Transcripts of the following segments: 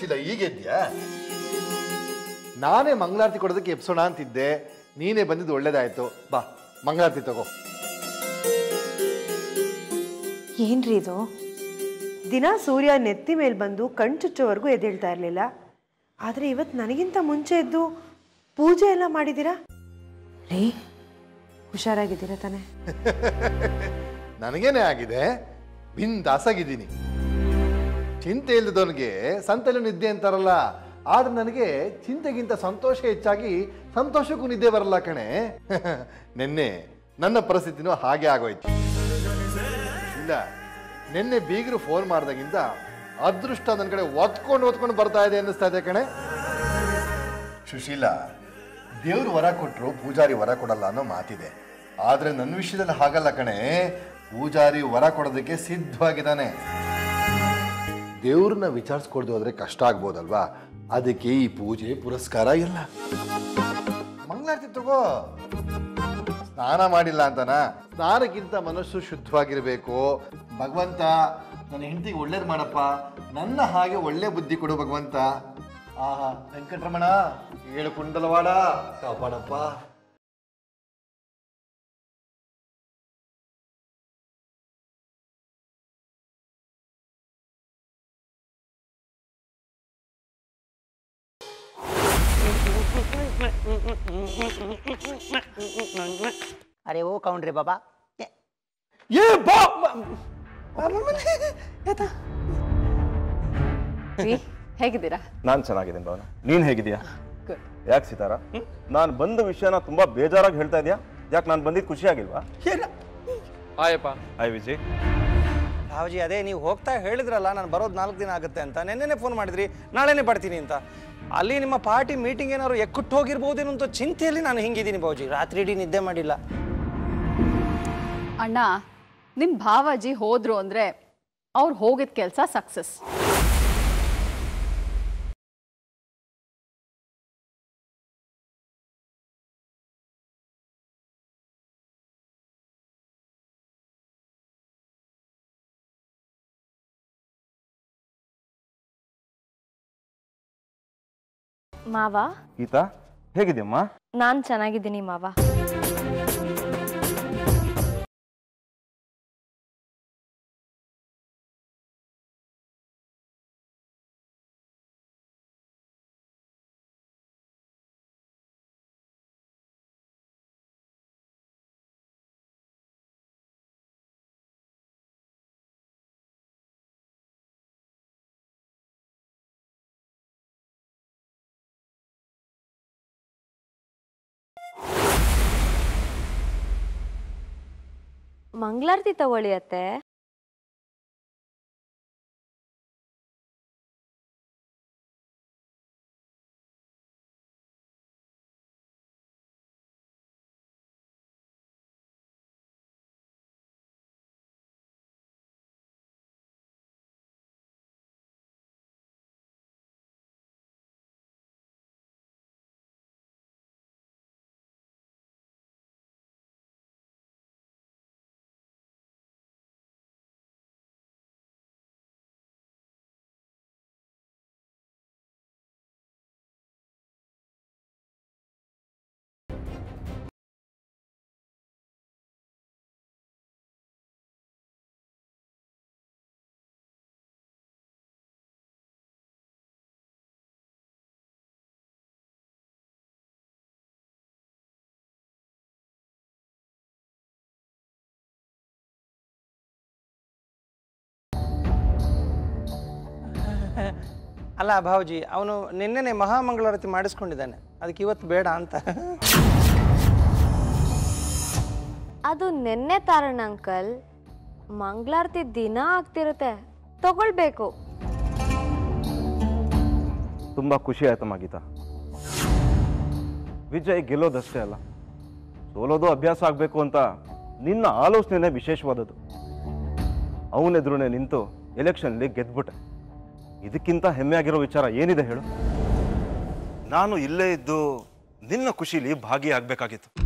ಸುಶೀಲ ಈಗೆದ್ಯಾ ನಾನೇ ಮಂಗಳಾರತಿ ಕೊಡೋದಕ್ಕೆ ಎಪ್ಸೋಣ ಅಂತಿದ್ದೆ ನೀನೇ ಬಂದಿದ್ದು ಒಳ್ಳೇದಾಯ್ತು ಬಾ ಮಂಗಳಾರತಿ ತಗೋ ಏನ್ರಿ ಇದು ದಿನ ಸೂರ್ಯ ನೆತ್ತಿ ಮೇಲೆ ಬಂದು ಕಣ್ ಚುಚ್ಚೋವರೆಗೂ ಎದ್ದೇಳ್ತಾ ಇರಲಿಲ್ಲ ಆದರೆ ಇವತ್ತು ನನಗಿಂತ ಮುಂಚೆ ಎದ್ದು ಪೂಜೆ ಎಲ್ಲ ಮಾಡಿದ್ದೀರಾ ರೀ ಹುಷಾರಾಗಿದ್ದೀರಾ ತಾನೆ ನನಗೇನೆ ಆಗಿದೆ ಬಿಂದಾಸಾಗಿದ್ದೀನಿ ಚಿಂತೆ ಇಲ್ಲದವನಿಗೆ ಸಂತೆಲು ನಿದ್ದೆ ಅಂತಾರಲ್ಲ ಆದ್ರೆ ನನಗೆ ಚಿಂತೆಗಿಂತ ಸಂತೋಷ ಹೆಚ್ಚಾಗಿ ಸಂತೋಷಕ್ಕೂ ನಿದ್ದೆ ಬರಲ್ಲ ಕಣೆ ನಿನ್ನೆ ನನ್ನ ಪರಿಸ್ಥಿತಿನೂ ಹಾಗೆ ಆಗೋಯ್ತು ಇಲ್ಲ ನಿನ್ನೆ ಬೀಗರು ಫೋನ್ ಮಾಡ್ದಾಗಿಂದ ಅದೃಷ್ಟ ನನ್ನ ಕಡೆ ಒತ್ಕೊಂಡು ಒತ್ಕೊಂಡು ಬರ್ತಾ ಇದೆ ಅನ್ನಿಸ್ತಾ ಇದೆ ಕಣೆ ಸುಶೀಲ ದೇವ್ರು ವರ ಕೊಟ್ಟರು ಪೂಜಾರಿ ವರ ಕೊಡಲ್ಲ ಅನ್ನೋ ಮಾತಿದೆ ಆದ್ರೆ ನನ್ನ ವಿಷಯದಲ್ಲಿ ಹಾಗಲ್ಲ ಕಣೆ ಪೂಜಾರಿ ವರ ಕೊಡೋದಕ್ಕೆ ಸಿದ್ಧವಾಗಿದ್ದಾನೆ ದೇವ್ರನ್ನ ವಿಚಾರಿಸ್ಕೊಳ್ದು ಹೋದ್ರೆ ಕಷ್ಟ ಆಗ್ಬೋದಲ್ವಾ ಅದಕ್ಕೆ ಈ ಪೂಜೆ ಪುರಸ್ಕಾರ ಇಲ್ಲ ಮಂಗಳಾರತಿ ತಗೋ ಸ್ನಾನ ಮಾಡಿಲ್ಲ ಅಂತನ ಸ್ನಾನಕ್ಕಿಂತ ಮನಸ್ಸು ಶುದ್ಧವಾಗಿರಬೇಕು ಭಗವಂತ ನನ್ನ ಹೆಂಡತಿಗೆ ಒಳ್ಳೇದು ಮಾಡಪ್ಪ ನನ್ನ ಹಾಗೆ ಒಳ್ಳೆ ಬುದ್ಧಿ ಕೊಡು ಭಗವಂತ ಆಹಾ ವೆಂಕಟರಮಣ ಏಳು ಕುಂಡಲವಾಡ ಕಾಪಾಡಪ್ಪ अरे वो कौन रे बाबा ये- ಏ ಬಾ ರೀ ಹೇಗಿದ್ದೀರಾ ನಾನು ಚೆನ್ನಾಗಿದ್ದೀನಿ ಭಾವನ ನೀನ್ ಹೇಗಿದ್ಯಾ ಗುಡ್ ಯಾಕೆ ಸಿತಾರ ನಾನು ಬಂದ ವಿಷಯನ ತುಂಬಾ ಬೇಜಾರಾಗಿ ಹೇಳ್ತಾ ಇದೀಯಾ ಯಾಕೆ ನಾನು ಬಂದಿದ್ದು ಖುಷಿ ಆಗಿಲ್ವಾ ಆಯಪ್ಪ ಹಾಯ್ ವಿಜಯ್ ಭಾವಜಿ ಅದೇ ನೀವು ಹೋಗ್ತಾ ಹೇಳಿದ್ರಲ್ಲ ನಾನು ಬರೋದು ನಾಲ್ಕು ದಿನ ಆಗುತ್ತೆ ಅಂತ ನೆನ್ನೆನೆ ಫೋನ್ ಮಾಡಿದ್ರಿ ನಾಳೆನೇ ಬರ್ತೀನಿ ಅಂತ ಅಲ್ಲಿ ನಿಮ್ಮ ಪಾರ್ಟಿ ಮೀಟಿಂಗ್ ಏನಾದ್ರು ಎಕ್ಕುಟ್ಟು ಹೋಗಿರ್ಬೋದೇನೋ ಅಂತ ಚಿಂತೆಯಲ್ಲಿ ನಾನು ಹಿಂಗಿದ್ದೀನಿ ಭಾವಜಿ ರಾತ್ರಿ ಇಡೀ ನಿದ್ದೆ ಮಾಡಿಲ್ಲ ಅಣ್ಣ ನಿಮ್ಮ ಭಾವಾಜಿ ಹೋದ್ರು ಅಂದ್ರೆ ಅವ್ರು ಹೋಗಿದ ಕೆಲಸ ಸಕ್ಸಸ್ ಮಾವ ಗೀತಾ ಹೇಗಿದ್ಯಮ್ಮ ನಾನ್ ಚೆನ್ನಾಗಿದ್ದೀನಿ ಮಾವ ಮಂಗಳಾರತಿ ತಗೊಳ್ಳಿ ಅತ್ತೆ ಅಲ್ಲ ಭಾವಜಿ ಅವನು ನಿನ್ನೆನೆ ಮಹಾಮಂಗಳಾರತಿ ಮಾಡಿಸ್ಕೊಂಡಿದ್ದಾನೆ ಅದಕ್ಕೆ ಇವತ್ತು ಬೇಡ ಅಂತ ಅದು ನೆನ್ನೆ ತಾರಣ ಅಂಕಲ್ ಮಂಗಳಾರತಿ ದಿನ ಆಗ್ತಿರುತ್ತೆ ತಗೊಳ್ಬೇಕು ತುಂಬಾ ಖುಷಿ ಆಯ್ತಮ್ಮ ಗೀತಾ ವಿಜಯ್ ಗೆಲ್ಲೋದಷ್ಟೇ ಅಲ್ಲ ಸೋಲೋದು ಅಭ್ಯಾಸ ಆಗಬೇಕು ಅಂತ ನಿನ್ನ ಆಲೋಚನೆನೇ ವಿಶೇಷವಾದದ್ದು ಅವನೆದುರುನೆ ನಿಂತು ಎಲೆಕ್ಷನ್ಲಿ ಗೆದ್ಬಿಟ್ಟೆ ಇದಕ್ಕಿಂತ ಹೆಮ್ಮೆ ಆಗಿರೋ ವಿಚಾರ ಏನಿದೆ ಹೇಳು ನಾನು ಇಲ್ಲೇ ಇದ್ದು ನಿನ್ನ ಖುಷಿಲಿ ಭಾಗಿಯಾಗಬೇಕಾಗಿತ್ತು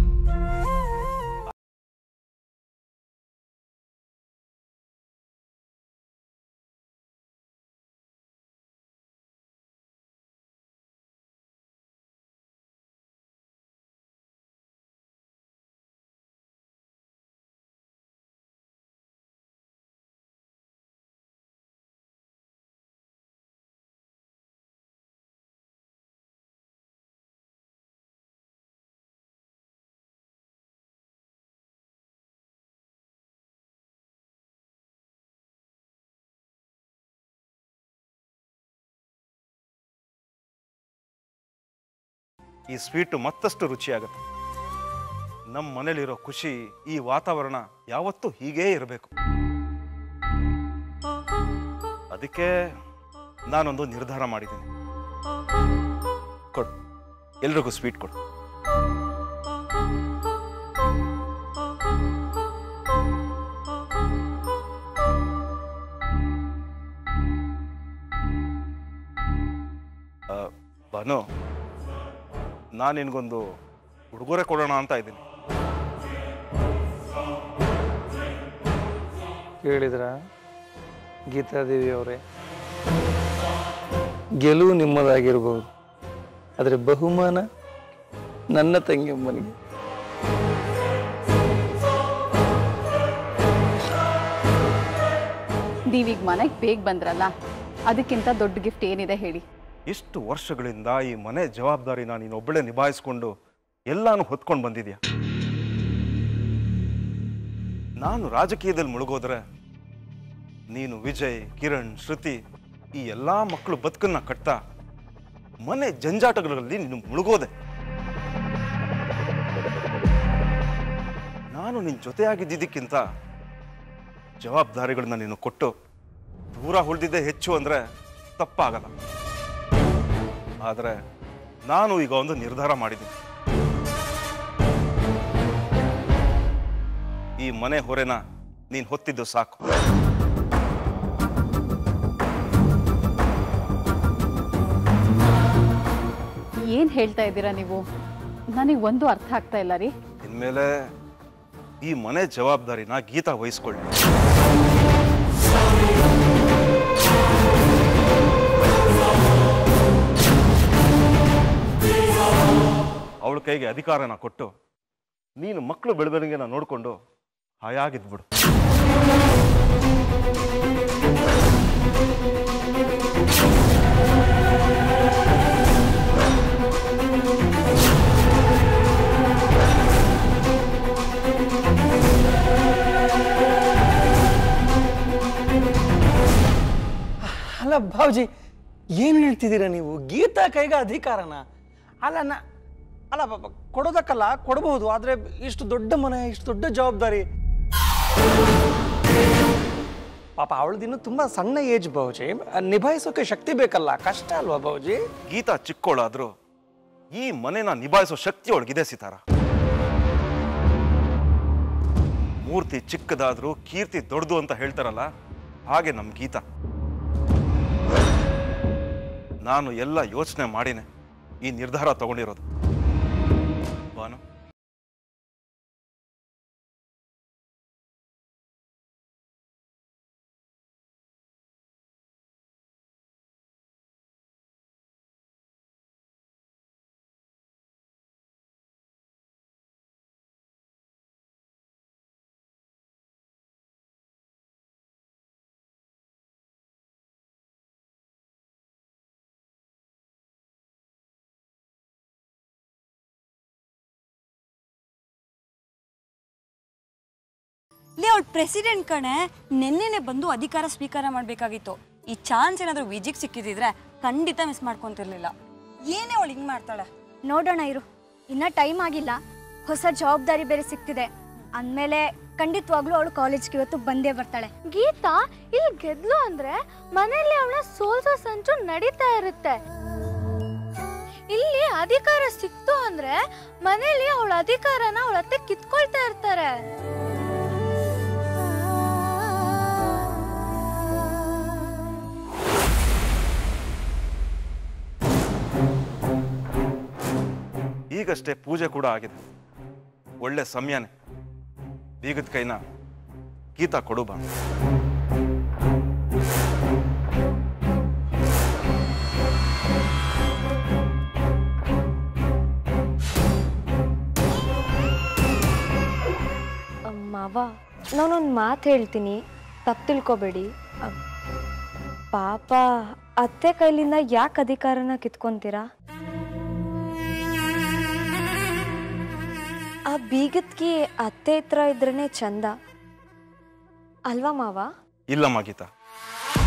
ಈ ಸ್ವೀಟು ಮತ್ತಷ್ಟು ರುಚಿಯಾಗುತ್ತೆ ನಮ್ಮ ಮನೇಲಿರೋ ಖುಷಿ ಈ ವಾತಾವರಣ ಯಾವತ್ತೂ ಹೀಗೇ ಇರಬೇಕು ಅದಕ್ಕೆ ನಾನೊಂದು ನಿರ್ಧಾರ ಮಾಡಿದ್ದೀನಿ ಕೊಡು ಎಲ್ರಿಗೂ ಸ್ವೀಟ್ ಕೊಡು ಆ, ಭಾನು ನಾನು ನಿನಗೊಂದು ಉಡುಗೊರೆ ಕೊಡೋಣ ಅಂತ ಇದ್ದೀನಿ ಕೇಳಿದ್ರ ಗೀತಾದೇವಿ ಅವರೇ ಗೆಲುವು ನಿಮ್ಮದಾಗಿರ್ಬೋದು ಆದರೆ ಬಹುಮಾನ ನನ್ನ ತಂಗಿಯಮ್ಮನಿಗೆ ನೀವೀಗ ಮನೆಗೆ ಬೇಗ ಬಂದ್ರಲ್ಲ ಅದಕ್ಕಿಂತ ದೊಡ್ಡ ಗಿಫ್ಟ್ ಏನಿದೆ ಹೇಳಿ ಇಷ್ಟು ವರ್ಷಗಳಿಂದ ಈ ಮನೆ ಜವಾಬ್ದಾರಿನ ನೀನು ಒಬ್ಬಳೇ ನಿಭಾಯಿಸ್ಕೊಂಡು ಎಲ್ಲಾನು ಹೊತ್ಕೊಂಡು ಬಂದಿದ್ಯಾ ನಾನು ರಾಜಕೀಯದಲ್ಲಿ ಮುಳುಗೋದ್ರೆ ನೀನು ವಿಜಯ್ ಕಿರಣ್ ಶ್ರುತಿ ಈ ಎಲ್ಲಾ ಮಕ್ಕಳು ಬದುಕನ್ನ ಕಟ್ತಾ ಮನೆ ಜಂಜಾಟಗಳಲ್ಲಿ ನೀನು ಮುಳುಗೋದೆ ನಾನು ನಿನ್ನ ಜೊತೆಯಾಗಿದ್ದಿದ್ದಕ್ಕಿಂತ ಜವಾಬ್ದಾರಿಗಳನ್ನ ನೀನು ಕೊಟ್ಟು ದೂರ ಉಳಿದಿದ್ದೇ ಹೆಚ್ಚು ಅಂದ್ರೆ ತಪ್ಪಾಗಲ್ಲ ಆದರೆ ನಾನು ಈಗ ಒಂದು ನಿರ್ಧಾರ ಮಾಡಿದ್ದೀನಿ ಈ ಮನೆ ಹೊರೆನ ನೀನು ಹೊತ್ತಿದ್ದು ಸಾಕು ಏನು ಹೇಳ್ತಾ ಇದ್ದೀರಾ ನೀವು ನನಗೆ ಒಂದು ಅರ್ಥ ಆಗ್ತಾ ಇಲ್ಲ ರೀ ಇನ್ಮೇಲೆ ಈ ಮನೆ ಜವಾಬ್ದಾರಿನ ಗೀತಾ ವಹಿಸ್ಕೊಳ್ಳಿ ಅವಳ ಕೈಗೆ ಅಧಿಕಾರನ ಕೊಟ್ಟು ನೀನು ಮಕ್ಕಳು ಬೆಳವಣಿಗೆನ ನೋಡಿಕೊಂಡು ಹಾಯಾಗಿದ್ಬಿಡು ಅಲ್ಲ ಭಾವ್ಜಿ ಏನು ಹೇಳ್ತಿದ್ದೀರಾ ನೀವು ಗೀತಾ ಕೈಗೆ ಅಧಿಕಾರನ ಅಲ್ಲ ನಾ ಅಲ್ಲ ಪಾಪ ಕೊಡೋದಕ್ಕಲ್ಲ ಕೊಡಬಹುದು ಆದರೆ ಇಷ್ಟು ದೊಡ್ಡ ಮನೆ ಇಷ್ಟು ದೊಡ್ಡ ಜವಾಬ್ದಾರಿ ಪಾಪ ಅವಳದಿನ್ನು ತುಂಬ ಸಣ್ಣ ಏಜ್ ಬಾವುಜಿ ನಿಭಾಯಿಸೋಕೆ ಶಕ್ತಿ ಬೇಕಲ್ಲ ಕಷ್ಟ ಅಲ್ವಾ ಬಾವುಜಿ ಗೀತಾ ಚಿಕ್ಕೋಳಾದ್ರೂ ಈ ಮನೆನ ನಿಭಾಯಿಸೋ ಶಕ್ತಿ ಒಳಗಿದೆ ಸಿತಾರ ಮೂರ್ತಿ ಚಿಕ್ಕದಾದ್ರೂ ಕೀರ್ತಿ ದೊಡ್ಡದು ಅಂತ ಹೇಳ್ತಾರಲ್ಲ ಹಾಗೆ ನಮ್ ಗೀತಾ ನಾನು ಎಲ್ಲ ಯೋಚನೆ ಮಾಡಿನೇ ಈ ನಿರ್ಧಾರ ತಗೊಂಡಿರೋದು ಬಾನು ಲೇ ಅವಳು ಪ್ರೆಸಿಡೆಂಟ್ ಕಣೆ ನಿನ್ನೆನೆ ಬಂದು ಅಧಿಕಾರ ಸ್ವೀಕಾರ ಮಾಡಬೇಕಾಗಿತ್ತು ಈ ಚಾನ್ಸ್ ಏನಾದರೂ ವಿಜಿಗ್ ಸಿಕ್ಕಿದ್ರೆ ಖಂಡಿತ ಮಿಸ್ ಮಾಡ್ಕೊಂತಿರ್ಲಿಲ್ಲ ಏನೇ ಅವಳು ಹಿಂಗೆ ಮಾಡ್ತಾಳೆ ನೋಡೋಣ ಇರು ಇನ್ನ ಟೈಮ್ ಆಗಿಲ್ಲ ಹೊಸ ಜವಾಬ್ದಾರಿ ಬೇರೆ ಸಿಗ್ತಿದೆ ಅಂದಮೇಲೆ ಖಂಡಿತವಾಗ್ಲೂ ಅವಳು ಕಾಲೇಜ್ಗೆ ಇವತ್ತು ಬಂದೇ ಬರ್ತಾಳೆ ಗೀತಾ ಇಲ್ಲಿ ಗೆದ್ಲು ಅಂದ್ರೆ ಮನೆಯಲ್ಲಿ ಅವಳ ಸೋಲ್ಸೋ ಸಂಚು ನಡೀತಾ ಇರುತ್ತೆ ಇಲ್ಲಿ ಅಧಿಕಾರ ಸಿಕ್ತು ಅಂದ್ರೆ ಮನೆಯಲ್ಲಿ ಅವಳ ಅಧಿಕಾರನ ಅವಳ ಅತ್ತೆ ಕಿತ್ಕೊಳ್ತಾ ಇರ್ತಾರೆ ಈಗಷ್ಟೇ ಪೂಜೆ ಕೂಡ ಆಗಿದೆ ಒಳ್ಳೆ ಸಮಯನೇ ಬೀಗದ ಕೈನ ಗೀತಾ ಕೊಡು ಬಾ ಮಾವ ನಾನೊಂದು ಮಾತು ಹೇಳ್ತೀನಿ ತಪ್ಪು ತಿಳ್ಕೊಬೇಡಿ ಅ, ಪಾಪ ಅತ್ತೆ ಕೈಲಿಂದ ಯಾಕೆ ಅಧಿಕಾರನ ಕಿತ್ಕೊಂತೀರಾ ಆ ಬೀಗದ್ಕಿ ಅತ್ತೆ ಹತ್ರ ಇದ್ರೇ ಚಂದ ಅಲ್ವಾ ಮಾವ ಇಲ್ಲಮ್ಮ ಗೀತಾ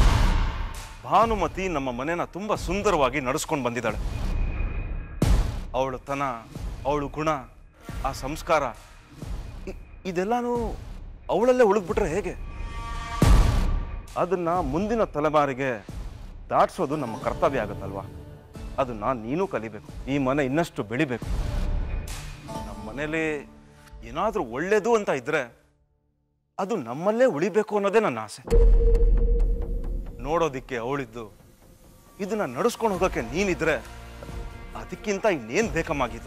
ಭಾನುಮತಿ ನಮ್ಮ ಮನೆನ ತುಂಬಾ ಸುಂದರವಾಗಿ ನಡೆಸ್ಕೊಂಡು ಬಂದಿದ್ದಾಳೆ ಅವಳ ತನ ಅವಳು ಗುಣ ಆ ಸಂಸ್ಕಾರ ಇ- ಇದೆಲ್ಲನೂ ಅವಳಲ್ಲೇ ಉಳಿದ್ಬಿಟ್ರೆ ಹೇಗೆ ಅದನ್ನ ಮುಂದಿನ ತಲೆಮಾರಿಗೆ ದಾಟ್ಸೋದು ನಮ್ಮ ಕರ್ತವ್ಯ ಆಗುತ್ತಲ್ವಾ ಅದನ್ನ ನೀನು ಕಲಿಬೇಕು ಈ ಮನೆ ಇನ್ನಷ್ಟು ಬೆಳಿಬೇಕು ನಮ್ಮ ಮನೇಲಿ ಏನಾದರೂ ಒಳ್ಳೇದು ಅಂತ ಇದ್ರೆ ಅದು ನಮ್ಮಲ್ಲೇ ಉಳಿಬೇಕು ಅನ್ನೋದೇ ನನ್ನ ಆಸೆ ನೋಡೋದಿಕ್ಕೆ ಅವಳಿದ್ದು ಇದನ್ನ ನಡೆಸ್ಕೊಂಡು ಹೋಗೋಕ್ಕೆ ನೀನಿದ್ರೆ ಅದಕ್ಕಿಂತ ಇನ್ನೇನು ಬೇಕಮ್ಮ ಗೀತಾ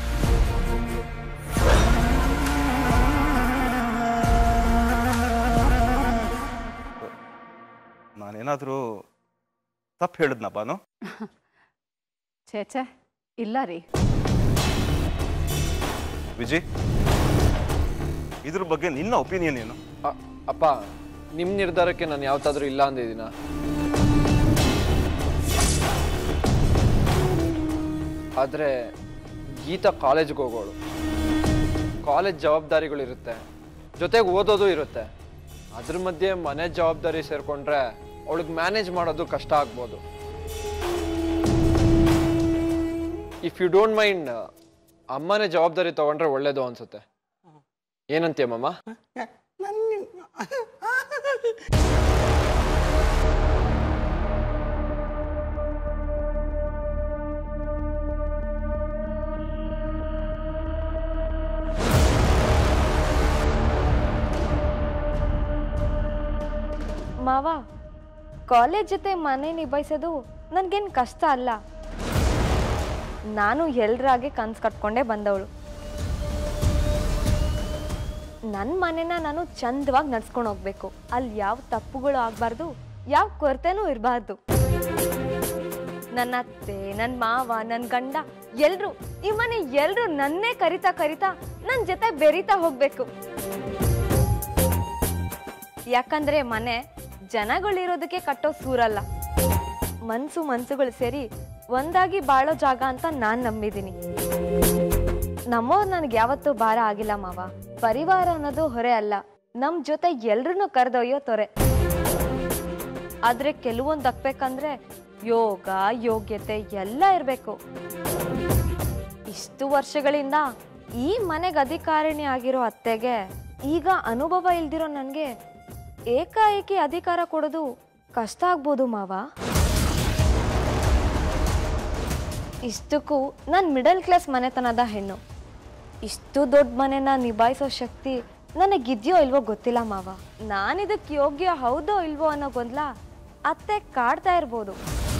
ನಾನೇನಾದರೂ ತಪ್ಪು ಹೇಳಿದ್ನ ಬಾನು ಛೇ ಛೇ ಇಲ್ಲ ರೀ ವಿಜಯ್ ಇದ್ರ ಬಗ್ಗೆ ನಿನ್ನ ಒಪಿನಿಯನ್ ಏನು ಅ- ಅಪ್ಪ ನಿಮ್ಮ ನಿರ್ಧಾರಕ್ಕೆ ನಾನು ಯಾವತ್ತಾದ್ರೂ ಇಲ್ಲ ಅಂದಿದ್ದೀನ ಆದರೆ ಗೀತಾ ಕಾಲೇಜ್ಗೆ ಹೋಗೋಳು ಕಾಲೇಜ್ ಜವಾಬ್ದಾರಿಗಳಿರುತ್ತೆ ಜೊತೆಗೆ ಓದೋದು ಇರುತ್ತೆ ಅದ್ರ ಮಧ್ಯೆ ಮನೆ ಜವಾಬ್ದಾರಿ ಸೇರಿಕೊಂಡ್ರೆ ಅವಳಿಗೆ ಮ್ಯಾನೇಜ್ ಮಾಡೋದು ಕಷ್ಟ ಆಗ್ಬೋದು ಇಫ್ ಯು ಡೋಂಟ್ ಮೈಂಡ್ ಅಮ್ಮನೇ ಜವಾಬ್ದಾರಿ ತಗೊಂಡ್ರೆ ಒಳ್ಳೇದು ಅನ್ಸುತ್ತೆ ಏನಂತೀಯ ಮಮ್ಮ ಮಾವ ಕಾಲೇಜ್ ಜೊತೆ ಮನೆ ನಿಭಾಯಿಸೋದು ನನಗೇನು ಕಷ್ಟ ಅಲ್ಲ ನಾನು ಎಲ್ರಾಗೆ ಕನ್ಸು ಕಟ್ಕೊಂಡೇ ಬಂದವಳು ನನ್ನ ಮನೆನ ನಾನು ಚಂದವಾಗಿ ನಡ್ಸ್ಕೊಂಡು ಹೋಗ್ಬೇಕು ಅಲ್ಲಿ ಯಾವ ತಪ್ಪುಗಳು ಆಗಬಾರ್ದು ಯಾವ ಕೊರತೆನೂ ಇರಬಾರ್ದು ನನ್ನ ಅತ್ತೆ ನನ್ನ ಮಾವ ನನ್ನ ಗಂಡ ಎಲ್ರು ಈ ಮನೆ ಎಲ್ರು ನನ್ನೇ ಕರಿತಾ ಕರಿತಾ ನನ್ನ ಜೊತೆ ಬೆರಿತಾ ಹೋಗ್ಬೇಕು ಯಾಕಂದ್ರೆ ಮನೆ ಜನಗಳಿರೋದಕ್ಕೆ ಕಟ್ಟೋ ಸೂರಲ್ಲ ಮನ್ಸು ಮನ್ಸುಗಳು ಸೇರಿ ಒಂದಾಗಿ ಬಾಳೋ ಜಾಗ ಅಂತ ನಾನ್ ನಂಬಿದ್ದೀನಿ ನಮ್ಮವ್ರು ನನಗೆ ಯಾವತ್ತೂ ಭಾರ ಆಗಿಲ್ಲ ಮಾವ ಪರಿವಾರ ಅನ್ನೋದು ಹೊರೆ ಅಲ್ಲ ನಮ್ ಜೊತೆ ಎಲ್ರನ್ನೂ ಕರೆದೊಯ್ಯೋ ತೊರೆ ಆದ್ರೆ ಕೆಲವೊಂದು ದಕ್ಬೇಕಂದ್ರೆ ಯೋಗ ಯೋಗ್ಯತೆ ಎಲ್ಲ ಇರಬೇಕು ಇಷ್ಟು ವರ್ಷಗಳಿಂದ ಈ ಮನೆಗೆ ಅಧಿಕಾರಿಣಿ ಆಗಿರೋ ಅತ್ತೆಗೆ ಈಗ ಅನುಭವ ಇಲ್ದಿರೋ ನನಗೆ ಏಕಾಏಕಿ ಅಧಿಕಾರ ಕೊಡೋದು ಕಷ್ಟ ಆಗ್ಬೋದು ಮಾವ ಇಷ್ಟಕ್ಕೂ ನಾನು ಮಿಡಲ್ ಕ್ಲಾಸ್ ಮನೆತನದ ಹೆಣ್ಣು ಇಷ್ಟು ದೊಡ್ಡ ಮನೆನ ನಿಭಾಯಿಸೋ ಶಕ್ತಿ ನನಗಿದ್ಯೋ ಇಲ್ವೋ ಗೊತ್ತಿಲ್ಲ ಮಾವ ನಾನಿದಕ್ಕೆ ಯೋಗ್ಯ ಹೌದೋ ಇಲ್ವೋ ಅನ್ನೋ ಗೊಂದಲ ಅತ್ತೆ ಕಾಡ್ತಾ ಇರ್ಬೋದು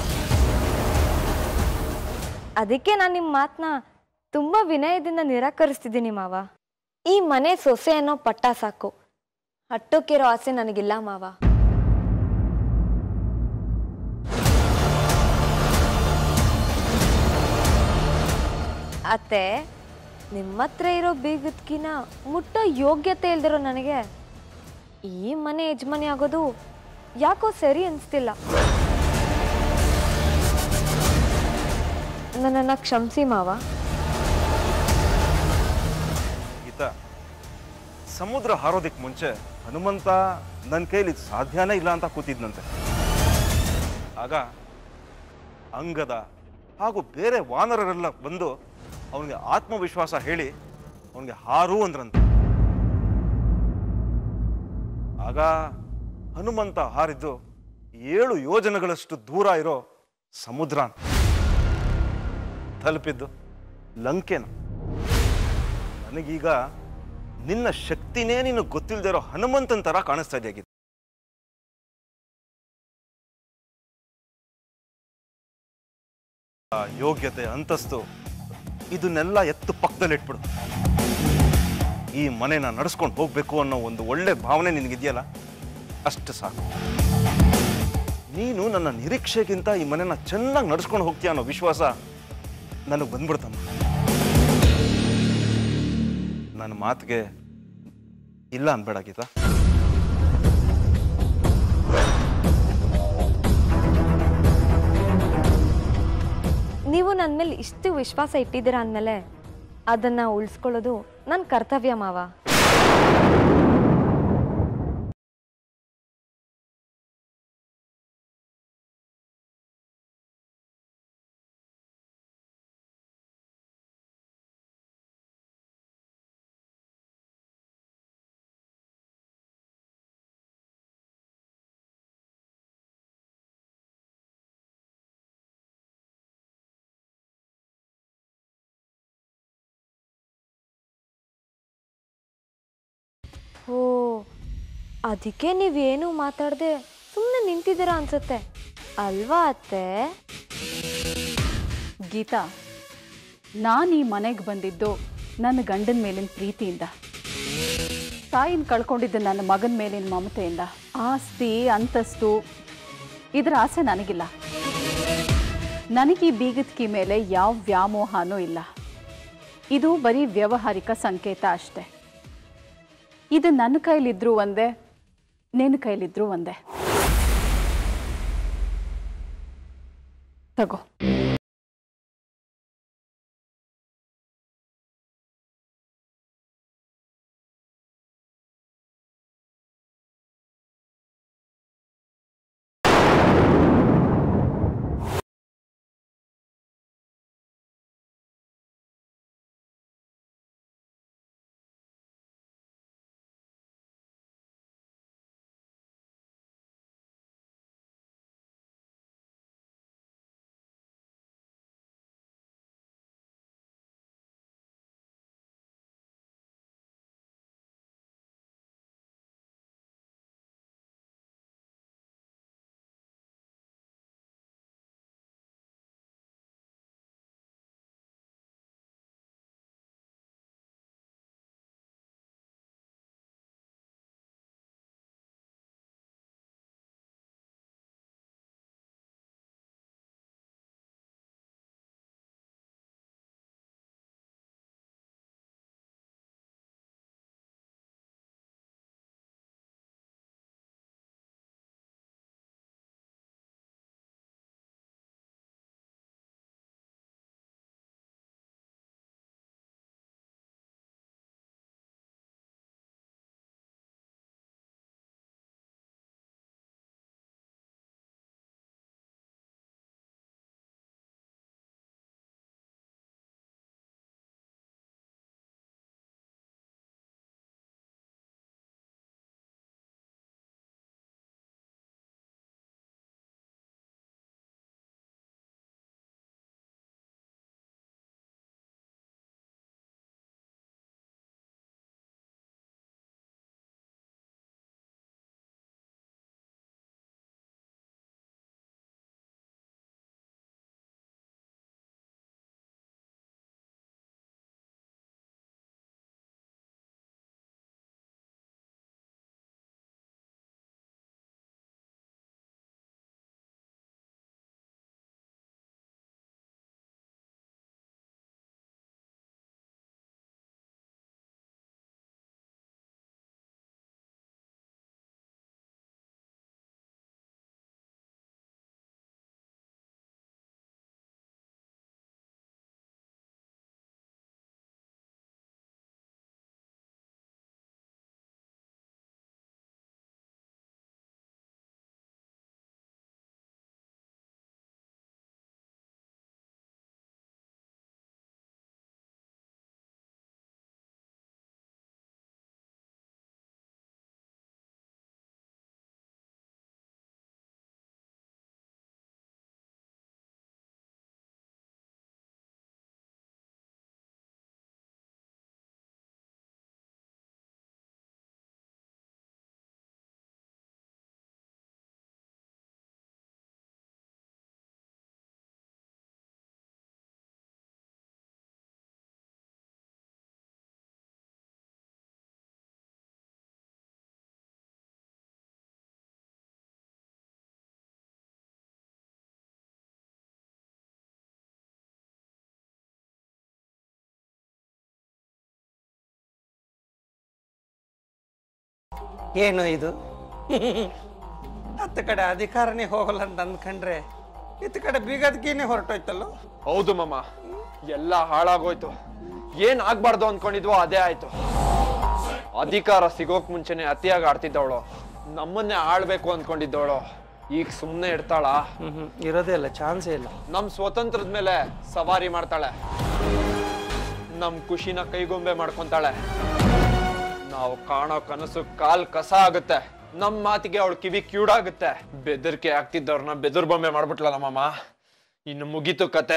ಅದಕ್ಕೆ ನಾನು ನಿಮ್ಮ ಮಾತನ್ನ ತುಂಬ ವಿನಯದಿಂದ ನಿರಾಕರಿಸ್ತಿದ್ದೀನಿ ಮಾವ ಈ ಮನೆ ಸೊಸೆ ಅನ್ನೋ ಪಟ್ಟ ಸಾಕು ಹಟ್ಟಕ್ಕಿರೋ ಆಸೆ ನನಗಿಲ್ಲ ಮಾವ ಅತ್ತೆ ನಿಮ್ಮ ಹತ್ರ ಇರೋ ಬೀಗದ್ಕಿನ ಮುಟ್ಟೋ ಯೋಗ್ಯತೆ ಇಲ್ದಿರೋ ನನಗೆ ಈ ಮನೆ ಯಜಮಾನಿ ಆಗೋದು ಯಾಕೋ ಸರಿ ಅನಿಸ್ತಿಲ್ಲ ನನ್ನನ್ನು ಕ್ಷಮಿಸಿ ಮಾವ ಗೀತಾ ಸಮುದ್ರ ಹಾರೋದಕ್ಕೆ ಮುಂಚೆ ಹನುಮಂತ ನನ್ನ ಕೈಲಿ ಇದ್ ಸಾಧ್ಯನೇ ಇಲ್ಲ ಅಂತ ಕೂತಿದ್ನಂತೆ ಆಗ ಅಂಗದ ಹಾಗೂ ಬೇರೆ ವಾನರರೆಲ್ಲ ಬಂದು ಅವನಿಗೆ ಆತ್ಮವಿಶ್ವಾಸ ಹೇಳಿ ಅವನಿಗೆ ಹಾರು ಅಂದ್ರಂತೆ ಆಗ ಹನುಮಂತ ಹಾರಿದ್ದು ಏಳು ಯೋಜನೆಗಳಷ್ಟು ದೂರ ಇರೋ ಸಮುದ್ರ ತಲುಪಿದ್ದು ಲಂಕೆನ ನನಗೀಗ ನಿನ್ನ ಶಕ್ತಿನೇ ನೀನು ಗೊತ್ತಿಲ್ಲದೆ ಇರೋ ಹನುಮಂತನ ತರ ಕಾಣಿಸ್ತಾ ಇದೆ ಗೀತಾ. ಆ ಯೋಗ್ಯತೆ ಅಂತಸ್ತು ಇದನ್ನೆಲ್ಲ ಎತ್ತು ಪಕ್ಕದಲ್ಲಿಟ್ಬಿಡು ಈ ಮನೆನ ನಡೆಸ್ಕೊಂಡು ಹೋಗ್ಬೇಕು ಅನ್ನೋ ಒಂದು ಒಳ್ಳೆ ಭಾವನೆ ನಿನಗಿದೆಯಲ್ಲ ಅಷ್ಟು ಸಾಕು ನೀನು ನನ್ನ ನಿರೀಕ್ಷೆಗಿಂತ ಈ ಮನೆನ ಚೆನ್ನಾಗಿ ನಡ್ಸ್ಕೊಂಡು ಹೋಗ್ತೀಯ ಅನ್ನೋ ವಿಶ್ವಾಸ ನನಗೆ ಬಂದ್ಬಿಡ್ತಮ್ಮ ನನ್ನ ಮಾತಿಗೆ ಇಲ್ಲ ಅನ್ಬೇಡ ಗೀತಾ ನೀವು ನನ್ನ ಮೇಲೆ ಇಷ್ಟು ವಿಶ್ವಾಸ ಇಟ್ಟಿದ್ದೀರಾ ಅಂದಮೇಲೆ ಅದನ್ನು ಉಳಿಸ್ಕೊಳ್ಳೋದು ನನ್ನ ಕರ್ತವ್ಯ ಮಾವ ಓ ಅದಕ್ಕೆ ನೀವೇನು ಮಾತಾಡದೆ ಸುಮ್ಮನೆ ನಿಂತಿದ್ದೀರಾ ಅನ್ಸುತ್ತೆ ಅಲ್ವಾ ಅತ್ತೆ ಗೀತಾ ನಾನು ಈ ಮನೆಗೆ ಬಂದಿದ್ದು ನನ್ನ ಗಂಡನ ಮೇಲಿನ ಪ್ರೀತಿಯಿಂದ ತಾಯಿನ ಕಳ್ಕೊಂಡಿದ್ದ ನನ್ನ ಮಗನ ಮೇಲಿನ ಮಮತೆಯಿಂದ ಆಸ್ತಿ ಅಂತಸ್ತು ಇದರ ಆಸೆ ನನಗಿಲ್ಲ ನನಗೆ ಈ ಬೀಗದ್ಕಿ ಮೇಲೆ ಯಾವ ವ್ಯಾಮೋಹನೂ ಇಲ್ಲ ಇದು ಬರೀ ವ್ಯಾವಹಾರಿಕ ಸಂಕೇತ ಅಷ್ಟೆ ಇದು ನನ್ನ ಕೈಲಿದ್ರೂ ಒಂದೇ ನಿನ್ನ ಕೈಲಿದ್ರೂ ಒಂದೇ ತಗೋ ಏನು ಇದು ಹತ್ತು ಕಡೆ ಅಧಿಕಾರನೇ ಹೋಗಲ್ಲ ಅಂತ ಅಂದ್ಕೊಂಡ್ರೆ ಇತ್ತ ಕಡೆ ಬೀಗದ್ಕೇನೆ ಹೊರಟೋಯ್ತಲ್ಲೋ ಹೌದು ಮಮ್ಮ ಎಲ್ಲ ಹಾಳಾಗೋಯ್ತು ಏನ್ ಆಗ್ಬಾರ್ದು ಅನ್ಕೊಂಡಿದ್ವೋ ಅದೇ ಆಯ್ತು ಅಧಿಕಾರ ಸಿಗೋಕ್ ಮುಂಚೆನೆ ಅತಿಯಾಗಿ ಆಡ್ತಿದ್ದವಳು ನಮ್ಮನ್ನೇ ಆಳ್ಬೇಕು ಅನ್ಕೊಂಡಿದ್ದವಳು ಈಗ ಸುಮ್ಮನೆ ಇರ್ತಾಳ ಹ್ಮ್ ಇರೋದೇ ಇಲ್ಲ ಚಾನ್ಸೇ ಇಲ್ಲ ನಮ್ ಸ್ವತಂತ್ರದ ಮೇಲೆ ಸವಾರಿ ಮಾಡ್ತಾಳೆ ನಮ್ ಖುಷಿನ ಕೈಗೊಂಬೆ ಮಾಡ್ಕೊಂತಾಳೆ ನಾವು ಕಾಣೋ ಕನಸು ಕಾಲ್ ಕಸ ಆಗುತ್ತೆ ನಮ್ ಮಾತಿಗೆ ಅವಳು ಕಿವಿ ಕ್ಯೂಡಾಗುತ್ತೆ ಬೆದರಿಕೆ ಆಗ್ತಿದ್ದವ್ರನ್ನ ಬೆದರ್ ಬೊಂಬೆ ಮಾಡ್ಬಿಟ್ಲಲ್ಲ ಮಾಮ ಇನ್ನು ಮುಗೀತು ಕತೆ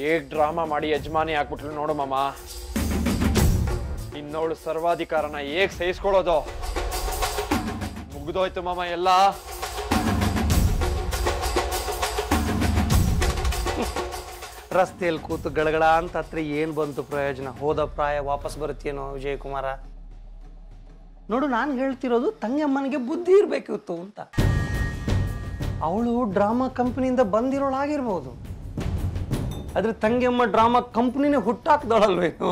ಹೇಗ್ ಡ್ರಾಮಾ ಮಾಡಿ ಯಜಮಾನಿ ಆಗ್ಬಿಟ್ಲು ನೋಡು ಮಾಮ ಇನ್ನವಳು ಸರ್ವಾಧಿಕಾರನ ಹೇಗ್ ಸಹಿಸ್ಕೊಳ್ಳೋದು ಮುಗ್ದೋಯ್ತು ಮಾಮ ಎಲ್ಲ ರಸ್ತೆಯಲ್ಲಿ ಕೂತು ಗಳಗಳ ಅಂತ ಹತ್ರ ಏನು ಬಂತು ಪ್ರಯೋಜನ ಹೋದ ಪ್ರಾಯ ವಾಪಸ್ ಬರುತ್ತೇನೋ ವಿಜಯಕುಮಾರ ನೋಡು ನಾನು ಹೇಳ್ತಿರೋದು ತಂಗಮ್ಮನಿಗೆ ಬುದ್ಧಿ ಇರಬೇಕಿತ್ತು ಅಂತ ಅವಳು ಡ್ರಾಮಾ ಕಂಪ್ನಿಯಿಂದ ಬಂದಿರೋಳಾಗಿರ್ಬೋದು ಆದ್ರೆ ತಂಗಿಯಮ್ಮ ಡ್ರಾಮಾ ಕಂಪ್ನಿನೇ ಹುಟ್ಟಾಕ್ದಳಲ್ವೇನು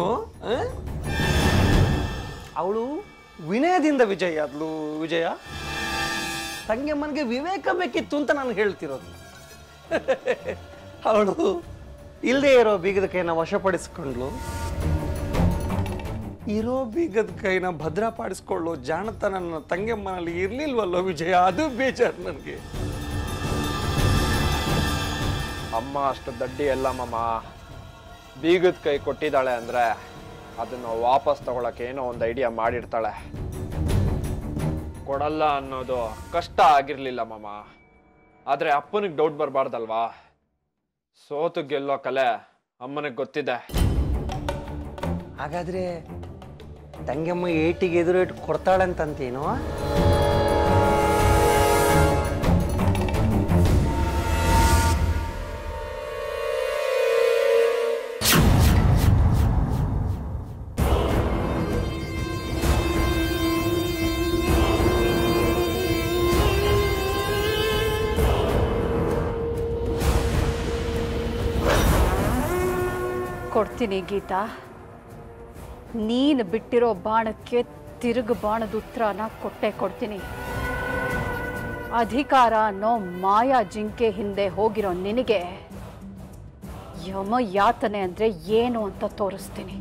ಅವಳು ವಿನಯದಿಂದ ವಿಜಯ ಆದ್ಲು ವಿಜಯ ತಂಗಿಯಮ್ಮನಿಗೆ ವಿವೇಕ ಬೇಕಿತ್ತು ಅಂತ ನಾನು ಹೇಳ್ತಿರೋದು ಅವಳು ಇಲ್ಲದೆ ಇರೋ ಬೀಗದ ಕೈನ ವಶಪಡಿಸ್ಕೊಂಡ್ಲು ಇರೋ ಬೀಗದ ಕೈನ ಭದ್ರಪಡಿಸ್ಕೊಳ್ಳೋ ಜಾಣತನ ನನ್ನ ತಂಗಿಯಮ್ಮನಲ್ಲಿ ಇರ್ಲಿಲ್ವಲ್ಲೋ ವಿಜಯ ಅದು ಬೇಜಾರು ನನಗೆ ಅಮ್ಮ ಅಷ್ಟು ದಡ್ಡಿ ಎಲ್ಲ ಮಾಮ ಬೀಗದ ಕೈ ಕೊಟ್ಟಿದ್ದಾಳೆ ಅಂದ್ರೆ ಅದನ್ನ ವಾಪಸ್ ತಗೊಳಕ್ಕೆ ಏನೋ ಒಂದು ಐಡಿಯಾ ಮಾಡಿರ್ತಾಳೆ ಕೊಡಲ್ಲ ಅನ್ನೋದು ಕಷ್ಟ ಆಗಿರ್ಲಿಲ್ಲ ಮಾಮ ಆದ್ರೆ ಅಪ್ಪನಿಗೆ ಡೌಟ್ ಬರಬಾರ್ದಲ್ವಾ ಸೋತು ಗೆಲ್ಲೋ ಕಲೆ ಅಮ್ಮನಿಗೆ ಗೊತ್ತಿದೆ ಹಾಗಾದ್ರೆ ತಂಗಿಯಮ್ಮ ಏಟಿಗೆ ಎದುರು ಏಟು ಕೊಡ್ತಾಳೆ ಅಂತಂತೇನು ಕೊಡ್ತೀನಿ ಗೀತಾ ನೀನು ಬಿಟ್ಟಿರೋ ಬಾಣಕ್ಕೆ ತಿರುಗು ಬಾಣದ ಉತ್ತರನ ಕೊಟ್ಟೆ ಕೊಡ್ತೀನಿ ಅಧಿಕಾರ ಅನ್ನೋ ಮಾಯಾ ಜಿಂಕೆ ಹಿಂದೆ ಹೋಗಿರೋ ನಿನಗೆ ಯಮ ಯಾತನೆ ಅಂದ್ರೆ ಏನು ಅಂತ ತೋರಿಸ್ತೀನಿ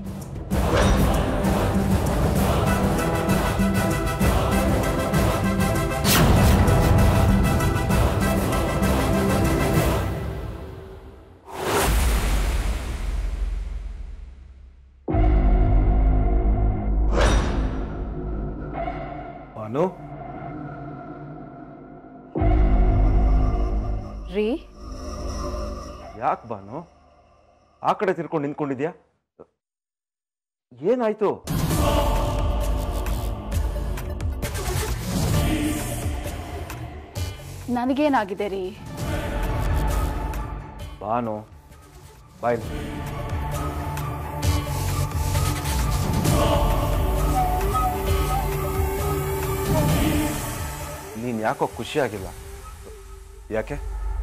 ಭಾನು ರೀ ಯಾಕೆ ಭಾನು ಆ ಕಡೆ ತಿರ್ಕೊಂಡು ನಿಂತ್ಕೊಂಡಿದ್ಯಾ ಏನಾಯ್ತು ನನಗೇನಾಗಿದೆ ರೀ ಭಾನು ಬಾಯ್ ನೀನ್ ಯಾಕೋ ಖುಷಿಯಾಗಿಲ್ಲ ಯಾಕೆ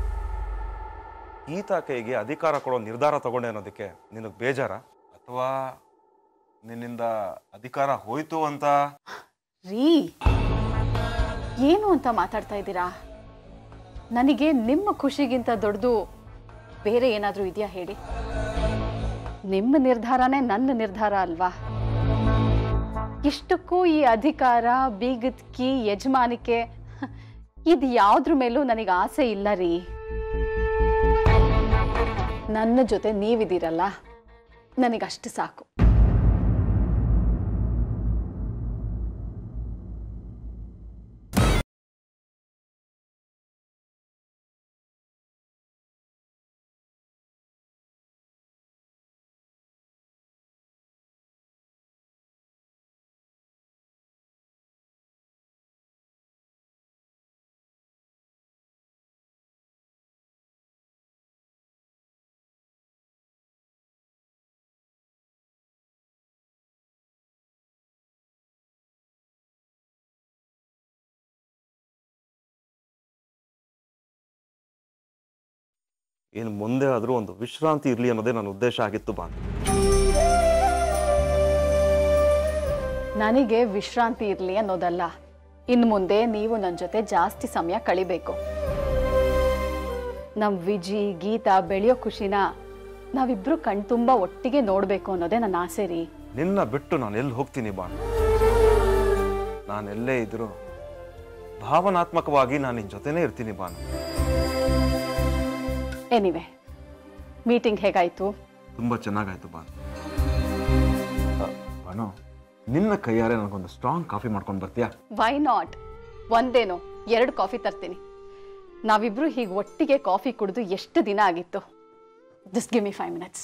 ಈತ ಕೈಗೆ ಅಧಿಕಾರ ಕೊಡೋ ನಿರ್ಧಾರ ತಗೊಂಡೆ ಅನ್ನೋದಕ್ಕೆ ನಿನಗೆ ಬೇಜಾರ ಅಥವಾ ನಿನ್ನಿಂದ ಅಧಿಕಾರ ಹೋಯ್ತು ಅಂತ ರೀ ಏನು ಅಂತ ಮಾತಾಡ್ತಾ ಇದ್ದೀರಾ ನನಗೆ ನಿಮ್ಮ ಖುಷಿಗಿಂತ ದೊಡ್ಡದು ಬೇರೆ ಏನಾದರೂ ಇದೆಯಾ ಹೇಳಿ ನಿಮ್ಮ ನಿರ್ಧಾರನೇ ನನ್ನ ನಿರ್ಧಾರ ಅಲ್ವಾ ಇಷ್ಟಕ್ಕೂ ಈ ಅಧಿಕಾರ ಬೀಗದ ಕೀ ಯಜಮಾನಿಕೆ ಇದು ಯಾವ್ದ್ರ ಮೇಲೂ ನನಗೆ ಆಸೆ ಇಲ್ಲ ರೀ ನನ್ನ ಜೊತೆ ನೀವಿದ್ದೀರಲ್ಲ ನನಗಷ್ಟು ಸಾಕು ಏನು ಮುಂದೆ ಆದರೂ ಒಂದು ವಿಶ್ರಾಂತಿ ಇರಲಿ ಅನ್ನೋದೇ ನನ್ನ ಉದ್ದೇಶ ಆಗಿತ್ತು ಭಾನು ನನಗೆ ವಿಶ್ರಾಂತಿ ಇರಲಿ ಅನ್ನೋದಲ್ಲ ಇನ್ನು ಮುಂದೆ ನೀವು ನನ್ನ ಜೊತೆ ಜಾಸ್ತಿ ಸಮಯ ಕಳಿಬೇಕು ನಮ್ಮ ವಿಜಿ ಗೀತಾ ಬೆಳೆಯೋ ಖುಷಿನ ನಾವಿಬ್ರು ಕಣ್ತುಂಬ ಒಟ್ಟಿಗೆ ನೋಡಬೇಕು ಅನ್ನೋದೇ ನನ್ನ ಆಸೆ ರೀ ನಿನ್ನ ಬಿಟ್ಟು ನಾನು ಎಲ್ಲಿ ಹೋಗ್ತೀನಿ ಬಾನು ನಾನು ಎಲ್ಲೇ ಇದ್ರು ಭಾವನಾತ್ಮಕವಾಗಿ ನಾನು ನಿನ್ನ ಜೊತೆನೇ ಇರ್ತೀನಿ ಬಾನು ಎನಿವೆ ಮೀಟಿಂಗ್ ಹೇಗಾಯ್ತು ತುಂಬ ಚೆನ್ನಾಗಾಯ್ತು ಬಾನು ಅ, ಬಾನು ನಿನ್ನ ಕೈಯಾರೆ ನನಗೊಂದು ಸ್ಟ್ರಾಂಗ್ ಕಾಫಿ ಮಾಡ್ಕೊಂಡು ಬರ್ತೀಯಾ ವೈ ನಾಟ್ ಒಂದೇನೋ ಎರಡು ಕಾಫಿ ತರ್ತೀನಿ ನಾವಿಬ್ರು ಹೀಗೆ ಒಟ್ಟಿಗೆ ಕಾಫಿ ಕುಡಿದು ಎಷ್ಟು ದಿನ ಆಗಿತ್ತು just give me five minutes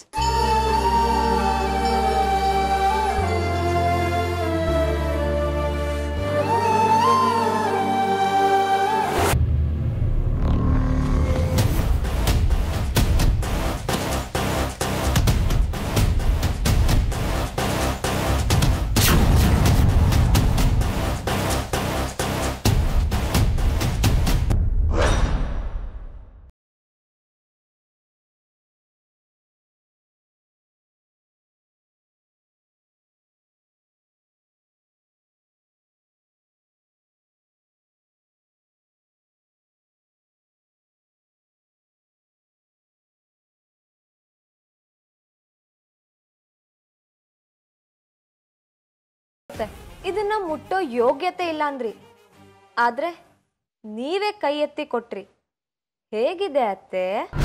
ಮತ್ತೆ ಇದನ್ನ ಮುಟ್ಟೋ ಯೋಗ್ಯತೆ ಇಲ್ಲ ಅಂದ್ರಿ ಆದ್ರೆ ನೀವೇ ಕೈ ಎತ್ತಿ ಕೊಟ್ರಿ ಹೇಗಿದೆ ಅತ್ತೆ